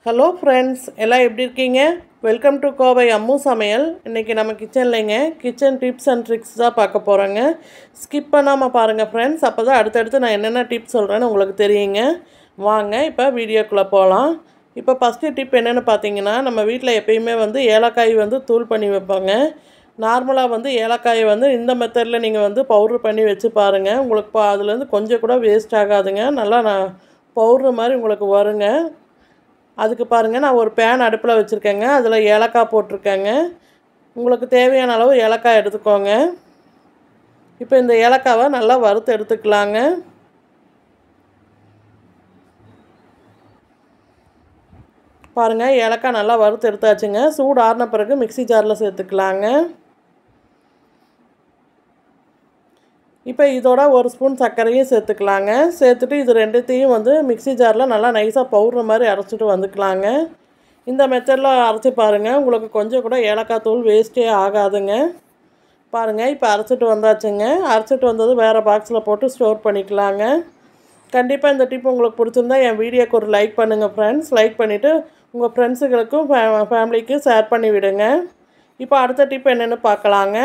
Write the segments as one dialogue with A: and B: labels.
A: hello friends எல்லாம் எப்படி இருக்கீங்க வெல்கம் டு கோவை அம்மு சமையல் இன்றைக்கி நம்ம கிச்சன்லைங்க கிச்சன் டிப்ஸ் அண்ட் ட்ரிக்ஸ் தான் பார்க்க போகிறோங்க ஸ்கிப் பண்ணாமல் பாருங்கள் ஃப்ரெண்ட்ஸ் அப்போ தான் அடுத்தடுத்து நான் என்னென்ன டிப்ஸ் சொல்கிறேன்னு உங்களுக்கு தெரியுங்க வாங்க இப்போ வீடியோக்குள்ளே போகலாம் இப்போ ஃபஸ்ட்டு டிப் என்னென்னு பார்த்தீங்கன்னா நம்ம வீட்டில் எப்பயுமே வந்து ஏலக்காய் வந்து தூள் பண்ணி வைப்பாங்க நார்மலாக வந்து ஏலக்காயை வந்து இந்த மெத்தடில் நீங்கள் வந்து பவுட்ரு பண்ணி வச்சு பாருங்கள் உங்களுக்கு பா அதுலேருந்து கொஞ்சம் கூட வேஸ்ட் ஆகாதுங்க நல்லா நான் பவுட்ரு மாதிரி உங்களுக்கு வருங்க அதுக்கு பாருங்கள் நான் ஒரு பேன் அடுப்பில் வச்சுருக்கேங்க அதில் ஏலக்காய் போட்டிருக்கேங்க உங்களுக்கு தேவையான அளவு ஏலக்காய் எடுத்துக்கோங்க இப்போ இந்த ஏலக்காவை நல்லா வறுத்து எடுத்துக்கலாங்க பாருங்கள் ஏலக்காய் நல்லா வறுத்து எடுத்தாச்சுங்க சூடு ஆறின பிறகு மிக்சி ஜாரில் சேர்த்துக்கலாங்க இப்போ இதோட ஒரு ஸ்பூன் சர்க்கரையும் சேர்த்துக்கலாங்க சேர்த்துட்டு இது ரெண்டுத்தையும் வந்து மிக்சி ஜாரில் நல்லா நைஸாக பவுடர் மாதிரி அரைச்சிட்டு வந்துக்கலாங்க இந்த மெத்தடில் அரைச்சி பாருங்கள் உங்களுக்கு கொஞ்சம் கூட ஏலக்காய் தூள் வேஸ்ட்டே ஆகாதுங்க பாருங்கள் இப்போ அரைச்சிட்டு வந்தாச்சுங்க அரைச்சிட்டு வந்தது வேறு பாக்ஸில் போட்டு ஸ்டோர் பண்ணிக்கலாங்க கண்டிப்பாக இந்த டிப் உங்களுக்கு பிடிச்சிருந்தா என் வீடியோக்கு ஒரு லைக் பண்ணுங்கள் ஃப்ரெண்ட்ஸ் லைக் பண்ணிவிட்டு உங்கள் ஃப்ரெண்ட்ஸுகளுக்கும் ஃபே ஃபேமிலிக்கும் ஷேர் பண்ணி விடுங்க இப்போ அடுத்த டிப் என்னென்னு பார்க்கலாங்க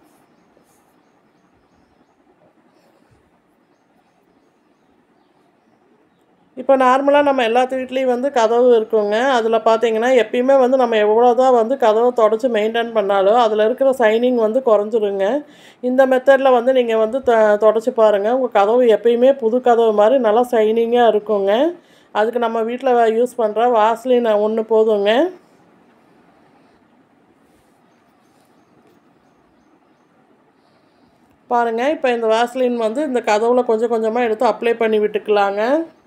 A: இப்போ நார்மலாக நம்ம எல்லாத்து வீட்லேயும் வந்து கதவு இருக்குங்க அதில் பார்த்தீங்கன்னா எப்பயுமே வந்து நம்ம எவ்வளோ தான் வந்து கதவை தொடச்சி மெயின்டைன் பண்ணாலும் அதில் இருக்கிற சைனிங் வந்து குறைஞ்சிருங்க இந்த மெத்தடில் வந்து நீங்கள் வந்து த தொடச்சி பாருங்கள் உங்கள் கதவு எப்பயுமே புது கதவு மாதிரி நல்லா சைனிங்காக இருக்குங்க அதுக்கு நம்ம வீட்டில் யூஸ் பண்ணுற வாஸ்லின் ஒன்று போதுங்க பாருங்கள் இப்போ இந்த வாஸ்லின் வந்து இந்த கதவுல கொஞ்சம் கொஞ்சமாக எடுத்து அப்ளை பண்ணி விட்டுக்கலாங்க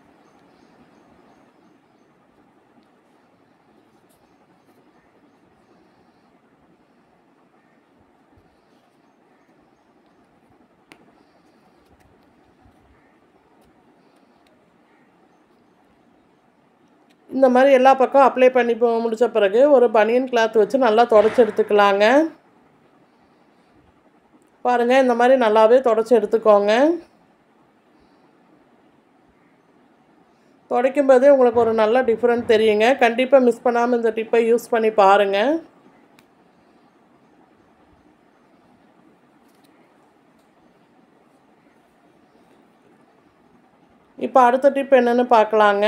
A: இந்த மாதிரி எல்லா பக்கம் அப்ளை பண்ணி முடித்த பிறகு ஒரு பனியன் கிளாத் வச்சு நல்லா தொடச்சி எடுத்துக்கலாங்க பாருங்கள் இந்த மாதிரி நல்லாவே தொடச்சி எடுத்துக்கோங்க துடைக்கும் போதே உங்களுக்கு ஒரு நல்ல டிஃப்ரெண்ட் தெரியுங்க கண்டிப்பாக மிஸ் பண்ணாமல் இந்த டிப்பை யூஸ் பண்ணி பாருங்கள் இப்போ அடுத்த டிப் என்னென்னு பார்க்கலாங்க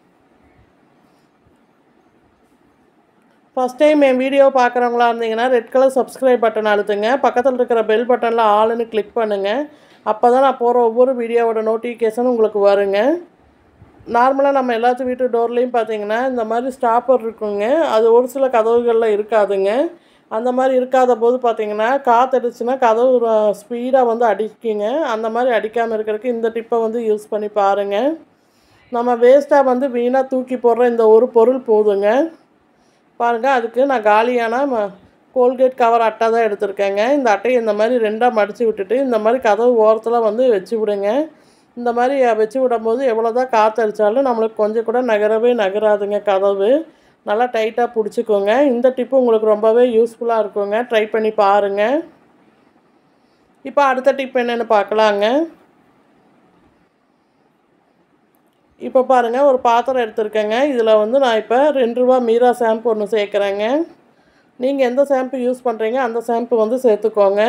A: ஃபஸ்ட் டைம் என் வீடியோ பார்க்குறவங்களா இருந்தீங்கன்னா ரெட் கலர் சப்ஸ்கிரைப் பட்டன் அழுத்துங்க பக்கத்தில் இருக்கிற பெல் பட்டனில் ஆளுன்னு கிளிக் பண்ணுங்கள் அப்போ தான் நான் போகிற ஒவ்வொரு வீடியோவோட நோட்டிஃபிகேஷன் உங்களுக்கு வருங்க நார்மலாக நம்ம எல்லாத்து வீட்டு டோர்லேயும் பார்த்தீங்கன்னா இந்த மாதிரி ஸ்டாப்பர் இருக்குங்க அது ஒரு சில கதவுகளில் இருக்காதுங்க அந்த மாதிரி இருக்காத போது பார்த்தீங்கன்னா காற்றடிச்சுன்னா கதவு ஸ்பீடாக வந்து அடிக்குங்க அந்த மாதிரி அடிக்காமல் இருக்கிறதுக்கு இந்த டிப்பை வந்து யூஸ் பண்ணி பாருங்கள் நம்ம வேஸ்ட்டாக வந்து வீணாக தூக்கி போடுற இந்த ஒரு பொருள் போதுங்க பாருங்கள் அதுக்கு நான் காலியான ம கோல்கேட் கவர் அட்டை தான் எடுத்திருக்கேங்க இந்த அட்டையை இந்த மாதிரி ரெண்டாக மடித்து விட்டுட்டு இந்த மாதிரி கதவு ஓரத்தில் வந்து வச்சு விடுங்க இந்த மாதிரி வச்சு விடும்போது எவ்வளோ தான் காற்றடிச்சாலும் நம்மளுக்கு கொஞ்சம் கூட நகரவே நகராதுங்க கதவு நல்லா டைட்டாக பிடிச்சிக்கோங்க இந்த டிப்பு உங்களுக்கு ரொம்பவே யூஸ்ஃபுல்லாக இருக்குங்க ட்ரை பண்ணி பாருங்கள் இப்போ அடுத்த டிப் என்னென்னு பார்க்கலாங்க இப்போ பாருங்கள் ஒரு பாத்திரம் எடுத்திருக்கேங்க இதில் வந்து நான் இப்போ ரெண்டு ரூபா மீரா ஷாம்பு ஒன்று சேர்க்குறேங்க நீங்கள் எந்த ஷாம்பு யூஸ் பண்ணுறீங்க அந்த ஷாம்பு வந்து சேர்த்துக்கோங்க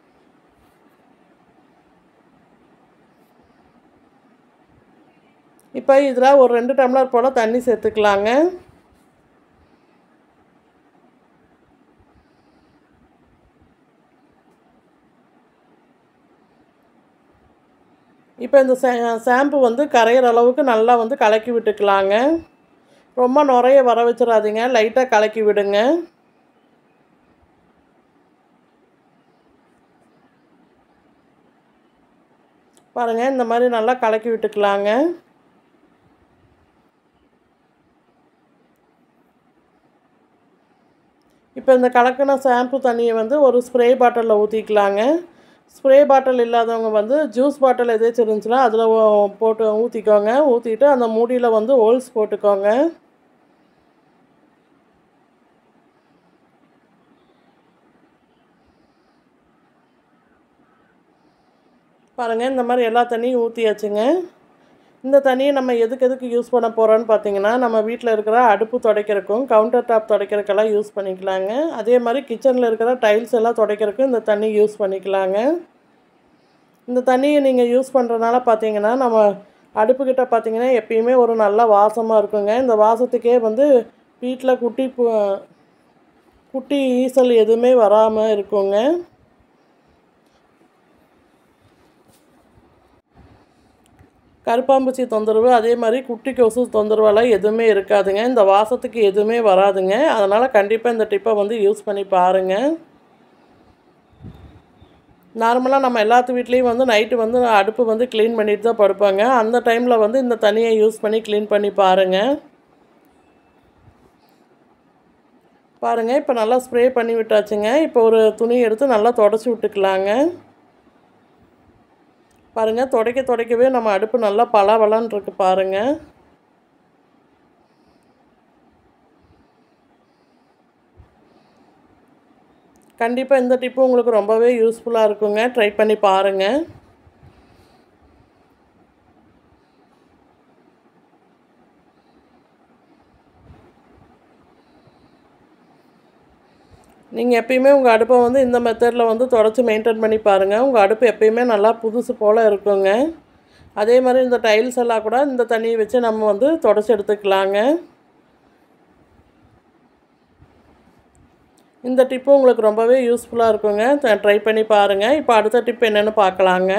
A: இப்போ இதில் ஒரு ரெண்டு டம்ளர் போல் தண்ணி சேர்த்துக்கலாங்க இப்போ இந்த ஷாம்பு வந்து கரையிற அளவுக்கு நல்லா வந்து கலக்கி விட்டுக்கலாங்க ரொம்ப நுறைய வர வச்சிடாதீங்க லைட்டாக கலக்கி விடுங்க பாருங்கள் இந்த மாதிரி நல்லா கலக்கி விட்டுக்கலாங்க இப்போ இந்த கலக்கின ஷாம்பு தண்ணியை வந்து ஒரு ஸ்ப்ரே பாட்டிலில் ஊற்றிக்கலாங்க ஸ்ப்ரே பாட்டில் இல்லாதவங்க வந்து ஜூஸ் பாட்டில் எதாச்சும் இருந்துச்சுன்னா அதில் போட்டு ஊற்றிக்கோங்க ஊற்றிட்டு அந்த மூடியில் வந்து ஹோல்ஸ் போட்டுக்கோங்க பாருங்கள் இந்த மாதிரி எல்லா தண்ணியும் ஊற்றியாச்சுங்க இந்த தண்ணியை நம்ம எதுக்கு எதுக்கு யூஸ் பண்ண போகிறோன்னு பார்த்தீங்கன்னா நம்ம வீட்டில் இருக்கிற அடுப்பு துடைக்கிறதுக்கும் கவுண்டர் டாப் துடைக்கிறதுக்கெல்லாம் யூஸ் பண்ணிக்கலாங்க அதே மாதிரி கிச்சனில் இருக்கிற டைல்ஸ் எல்லாம் துடைக்கிறதுக்கும் இந்த தண்ணி யூஸ் பண்ணிக்கலாங்க இந்த தண்ணியை நீங்கள் யூஸ் பண்ணுறதுனால பார்த்தீங்கன்னா நம்ம அடுப்புக்கிட்ட பார்த்தீங்கன்னா எப்பயுமே ஒரு நல்ல வாசமாக இருக்குங்க இந்த வாசத்துக்கே வந்து வீட்டில் குட்டி பு- குட்டி ஈசல் எதுவுமே வராமல் இருக்குங்க கருப்பாம்பூச்சி தொந்தரவு அதே மாதிரி குட்டி கொசு தொந்தரவெல்லாம் எதுவுமே இருக்காதுங்க இந்த வாசத்துக்கு எதுவுமே வராதுங்க அதனால் கண்டிப்பாக இந்த டிப்பை வந்து யூஸ் பண்ணி பாருங்கள் நார்மலாக நம்ம எல்லாத்து வீட்லேயும் வந்து நைட்டு வந்து அடுப்பு வந்து க்ளீன் பண்ணிட்டு தான் படுப்பாங்க அந்த டைமில் வந்து இந்த தண்ணியை யூஸ் பண்ணி க்ளீன் பண்ணி பாருங்கள் பாருங்கள் இப்போ நல்லா ஸ்ப்ரே பண்ணி விட்டாச்சுங்க இப்போ ஒரு துணி எடுத்து நல்லா தொடச்சி விட்டுக்கலாங்க பாருங்கள் துடைக்க துடைக்கவே நம்ம அடுப்பு நல்லா பளபளன்னு இருக்கு பாருங்கள் கண்டிப்பாக இந்த டிப்பு உங்களுக்கு ரொம்பவே யூஸ்ஃபுல்லாக இருக்குங்க ட்ரை பண்ணி பாருங்கள் நீங்கள் எப்பயுமே உங்கள் அடுப்பை வந்து இந்த மெத்தடில் வந்து தொடச்சி மெயின்டைன் பண்ணி பாருங்கள் உங்கள் அடுப்பு எப்பயுமே நல்லா புதுசு போல் இருக்குங்க அதே மாதிரி இந்த டைல்ஸ் எல்லாம் கூட இந்த தண்ணியை வச்சு நம்ம வந்து தொடச்சி எடுத்துக்கலாங்க இந்த டிப்பு உங்களுக்கு ரொம்பவே யூஸ்ஃபுல்லாக இருக்குங்க ட்ரை பண்ணி பாருங்கள் இப்போ அடுத்த டிப் என்னென்னு பார்க்கலாங்க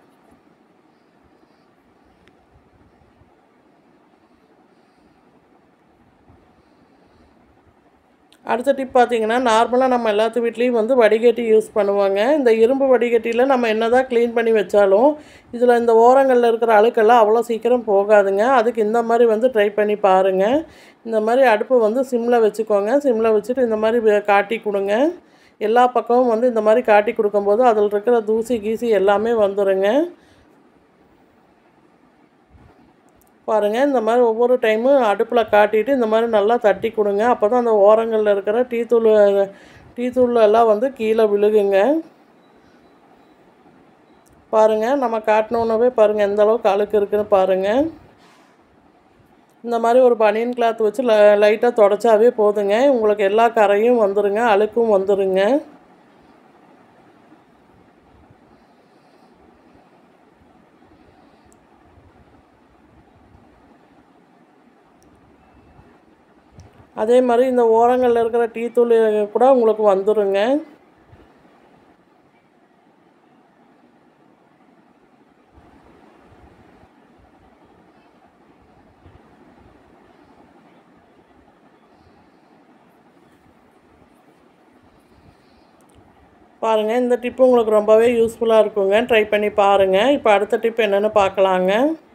A: அடுத்த டிப் பார்த்தீங்கன்னா நார்மலாக நம்ம எல்லாத்து வீட்லேயும் வந்து வடிகட்டி யூஸ் பண்ணுவாங்க இந்த இரும்பு வடிகட்டியில் நம்ம என்ன தான் க்ளீன் பண்ணி வச்சாலும் இதில் இந்த ஓரங்களில் இருக்கிற அழுக்கெல்லாம் அவ்வளோ சீக்கிரம் போகாதுங்க அதுக்கு இந்த மாதிரி வந்து ட்ரை பண்ணி பாருங்கள் இந்த மாதிரி அடுப்பை வந்து சிம்மில் வச்சுக்கோங்க சிம்மில் வச்சுட்டு இந்த மாதிரி வே- காட்டி கொடுங்க எல்லா பக்கமும் வந்து இந்த மாதிரி காட்டி கொடுக்கும்போது அதில் இருக்கிற தூசி கீசி எல்லாமே வந்துடுங்க பாருங்கள் இந்த மாதிரி ஒவ்வொரு டைமும் அடுப்பில் காட்டிட்டு இந்த மாதிரி நல்லா தட்டி கொடுங்க அப்போ தான் அந்த ஓரங்களில் இருக்கிற டீ தூள் டீ தூள் எல்லாம் வந்து கீழே விழுகுங்க பாருங்கள் நம்ம காட்டினோன்னவே பாருங்கள் எந்த அளவுக்கு அழுக்கு இருக்குன்னு பாருங்கள் இந்த மாதிரி ஒரு பனியன் கிளாத் வச்சு ல லைட்டாக தொடச்சாவே போதுங்க உங்களுக்கு எல்லா கரையும் வந்துருங்க அழுக்கும் வந்துருங்க அதே மாதிரி இந்த ஓரங்களில் இருக்கிற டீ தூள் கூட உங்களுக்கு வந்துருங்க பாருங்கள் இந்த டிப்பு உங்களுக்கு ரொம்பவே யூஸ்ஃபுல்லாக இருக்குங்க ட்ரை பண்ணி பாருங்கள் இப்போ அடுத்த டிப் என்னென்னு பார்க்கலாங்க